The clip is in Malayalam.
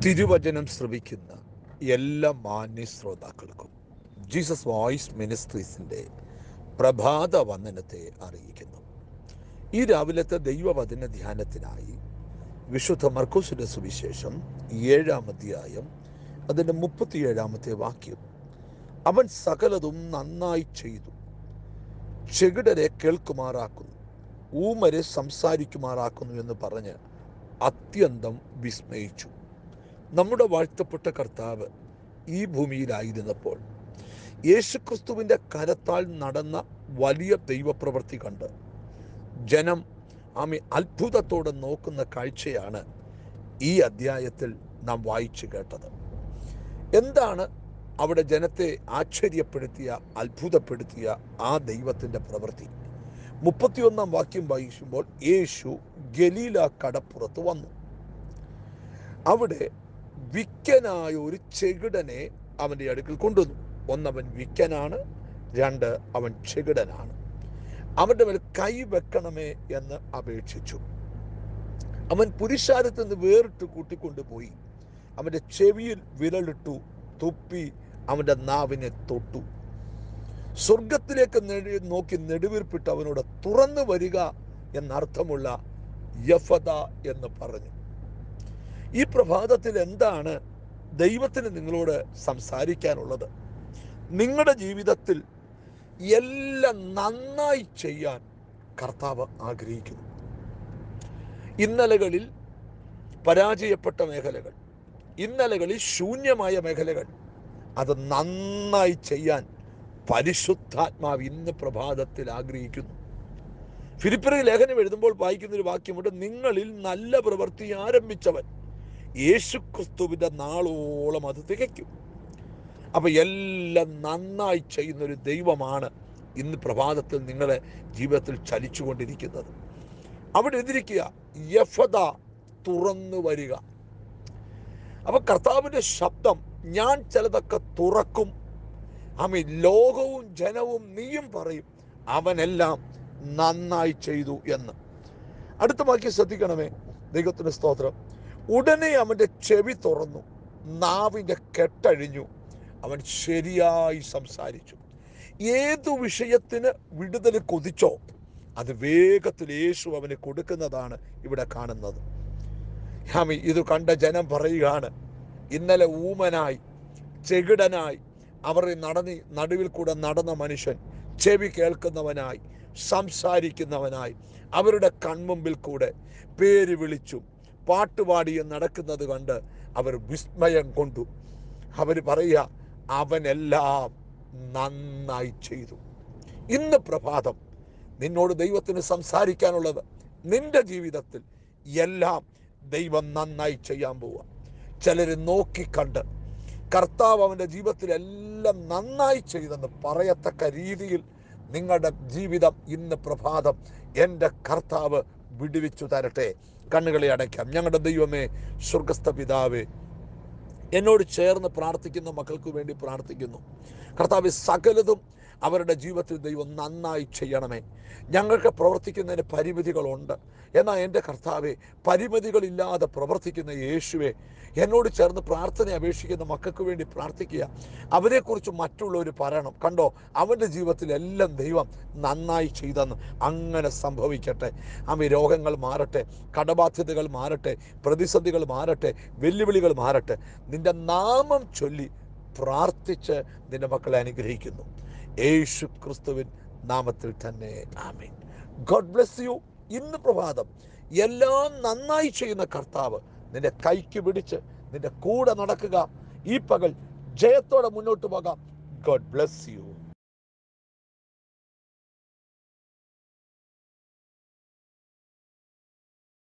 തിരുവചനം ശ്രവിക്കുന്ന എല്ലാ മാന്യ ശ്രോതാക്കൾക്കും ജീസസ് വോയിസ് മിനിസ്ട്രീസിൻ്റെ പ്രഭാത വന്ദനത്തെ അറിയിക്കുന്നു ഈ രാവിലത്തെ ദൈവവചന ധ്യാനത്തിനായി വിശുദ്ധ മർക്കോസിന്റെ സുവിശേഷം ഏഴാം അധ്യായം അതിൻ്റെ മുപ്പത്തിയേഴാമത്തെ വാക്യം അവൻ സകലതും നന്നായി ചെയ്തു ചെകിടരെ കേൾക്കുമാറാക്കുന്നു ഊമരെ സംസാരിക്കുമാറാക്കുന്നു എന്ന് പറഞ്ഞ് അത്യന്തം വിസ്മയിച്ചു നമ്മുടെ വാഴ്ത്തപ്പെട്ട കർത്താവ് ഈ ഭൂമിയിലായിരുന്നപ്പോൾ യേശുക്രിസ്തുവിൻ്റെ കരത്താൽ നടന്ന വലിയ ദൈവപ്രവൃത്തി കണ്ട് ജനം ആമി അത്ഭുതത്തോടെ നോക്കുന്ന കാഴ്ചയാണ് ഈ അധ്യായത്തിൽ നാം വായിച്ചു കേട്ടത് എന്താണ് അവിടെ ജനത്തെ ആശ്ചര്യപ്പെടുത്തിയ അത്ഭുതപ്പെടുത്തിയ ആ ദൈവത്തിൻ്റെ പ്രവൃത്തി മുപ്പത്തിയൊന്നാം വാക്യം വായിക്കുമ്പോൾ യേശു ഗലീല കടപ്പുറത്ത് വന്നു അവിടെ വിക്കനായ ഒരു ചെകിടനെ അവൻ്റെ അടുക്കൽ കൊണ്ടുവന്നു ഒന്നവൻ വിക്കനാണ് രണ്ട് അവൻ ചെകിടനാണ് അവൻ്റെ മേൽ കൈ വെക്കണമേ എന്ന് അപേക്ഷിച്ചു അവൻ പുരുഷാരത്തിൽ നിന്ന് വേറിട്ട് കൂട്ടിക്കൊണ്ടുപോയി അവൻ്റെ ചെവിയിൽ വിരലിട്ടു തുപ്പി അവൻ്റെ നാവിനെ തൊട്ടു സ്വർഗത്തിലേക്ക് നെടി നോക്കി നെടുവീർപ്പിട്ട് അവനോട് തുറന്നു വരിക എന്നർത്ഥമുള്ള യഫത എന്ന് പറഞ്ഞു ഈ പ്രഭാതത്തിൽ എന്താണ് ദൈവത്തിന് നിങ്ങളോട് സംസാരിക്കാനുള്ളത് നിങ്ങളുടെ ജീവിതത്തിൽ എല്ലാം നന്നായി ചെയ്യാൻ കർത്താവ് ആഗ്രഹിക്കുന്നു ഇന്നലകളിൽ പരാജയപ്പെട്ട മേഖലകൾ ഇന്നലകളിൽ ശൂന്യമായ മേഖലകൾ അത് നന്നായി ചെയ്യാൻ പരിശുദ്ധാത്മാവ് ഇന്ന് പ്രഭാതത്തിൽ ആഗ്രഹിക്കുന്നു ഫിലിപ്പിറി ലേഖനം എഴുതുമ്പോൾ വായിക്കുന്ന ഒരു വാക്യമുണ്ട് നിങ്ങളിൽ നല്ല പ്രവൃത്തി ആരംഭിച്ചവൻ യേശു ക്രിസ്തുവിൻ്റെ നാളോളം അത് തികയ്ക്കും അപ്പൊ എല്ലാം നന്നായി ചെയ്യുന്ന ഒരു ദൈവമാണ് ഇന്ന് പ്രഭാതത്തിൽ നിങ്ങളെ ജീവിതത്തിൽ ചലിച്ചുകൊണ്ടിരിക്കുന്നത് അവിടെ എതിരിക്കുക യഫത തുറന്നു വരിക അപ്പൊ കർത്താവിന്റെ ശബ്ദം ഞാൻ ചിലതൊക്കെ തുറക്കും ആമി ലോകവും ജനവും നീയും പറയും അവനെല്ലാം നന്നായി ചെയ്തു എന്ന് അടുത്ത വാക്യം ശ്രദ്ധിക്കണമേ ദൈവത്തിന്റെ സ്തോത്രം ഉടനെ അവന്റെ ചെവി തുറന്നു നാവിന്റെ കെട്ടഴിഞ്ഞു അവൻ ശരിയായി സംസാരിച്ചു ഏതു വിഷയത്തിന് വിടുതൽ കൊതിച്ചോ അത് വേഗത്തിൽ യേശു അവന് കൊടുക്കുന്നതാണ് ഇവിടെ കാണുന്നത് ഹാമി ഇത് കണ്ട ജനം പറയുകയാണ് ഇന്നലെ ഊമനായി ചെകിടനായി അവർ നടന്നി നടുവിൽ കൂടെ നടന്ന മനുഷ്യൻ ചെവി കേൾക്കുന്നവനായി സംസാരിക്കുന്നവനായി അവരുടെ കൺമുമ്പിൽ കൂടെ പേര് വിളിച്ചും പാട്ടുപാടിയും നടക്കുന്നത് കണ്ട് അവർ വിസ്മയം കൊണ്ടു അവർ പറയുക അവനെല്ലാം നന്നായി ചെയ്തു ഇന്ന് പ്രഭാതം നിന്നോട് ദൈവത്തിന് സംസാരിക്കാനുള്ളത് നിന്റെ ജീവിതത്തിൽ എല്ലാം ദൈവം നന്നായി ചെയ്യാൻ പോവുക ചിലർ നോക്കിക്കണ്ട് കർത്താവ് അവൻ്റെ ജീവിതത്തിൽ എല്ലാം നന്നായി ചെയ്തെന്ന് പറയത്തക്ക രീതിയിൽ നിങ്ങളുടെ ജീവിതം ഇന്ന് പ്രഭാതം എൻ്റെ കർത്താവ് വിടുവിച്ചു തരട്ടെ കണ്ണുകളെ അടയ്ക്കാം ഞങ്ങളുടെ ദൈവമേ സ്വർഗസ്ഥ പിതാവേ എന്നോട് ചേർന്ന് പ്രാർത്ഥിക്കുന്ന മക്കൾക്ക് വേണ്ടി പ്രാർത്ഥിക്കുന്നു കർത്താവ് സകലതും അവരുടെ ജീവിതത്തിൽ ദൈവം നന്നായി ചെയ്യണമേ ഞങ്ങൾക്ക് പ്രവർത്തിക്കുന്നതിന് പരിമിതികളുണ്ട് എന്നാൽ എൻ്റെ കർത്താവെ പരിമിതികളില്ലാതെ പ്രവർത്തിക്കുന്ന യേശുവെ എന്നോട് ചേർന്ന് പ്രാർത്ഥന അപേക്ഷിക്കുന്ന മക്കൾക്ക് വേണ്ടി പ്രാർത്ഥിക്കുക അവരെക്കുറിച്ച് മറ്റുള്ളവർ പറയണം കണ്ടോ അവൻ്റെ ജീവിതത്തിൽ എല്ലാം ദൈവം നന്നായി ചെയ്തെന്ന് അങ്ങനെ സംഭവിക്കട്ടെ ആമി രോഗങ്ങൾ മാറട്ടെ കടബാധ്യതകൾ മാറട്ടെ പ്രതിസന്ധികൾ മാറട്ടെ വെല്ലുവിളികൾ മാറട്ടെ നിന്റെ നാമം ചൊല്ലി പ്രാർത്ഥിച്ച് നിന്റെ മക്കളെ അനുഗ്രഹിക്കുന്നു യേശു ക്രിസ്തുവിൻ നാമത്തിൽ തന്നെ ആമീൻ ഗോഡ് ബ്ലെസ് യു ഇന്ന് പ്രഭാതം എല്ലാം നന്നായി ചെയ്യുന്ന കർത്താവ് നിന്റെ കൈക്ക് പിടിച്ച് നിന്റെ കൂടെ നടക്കുക ഈ പകൽ ജയത്തോടെ മുന്നോട്ട് പോകാം ഗോഡ് ബ്ലെസ് യു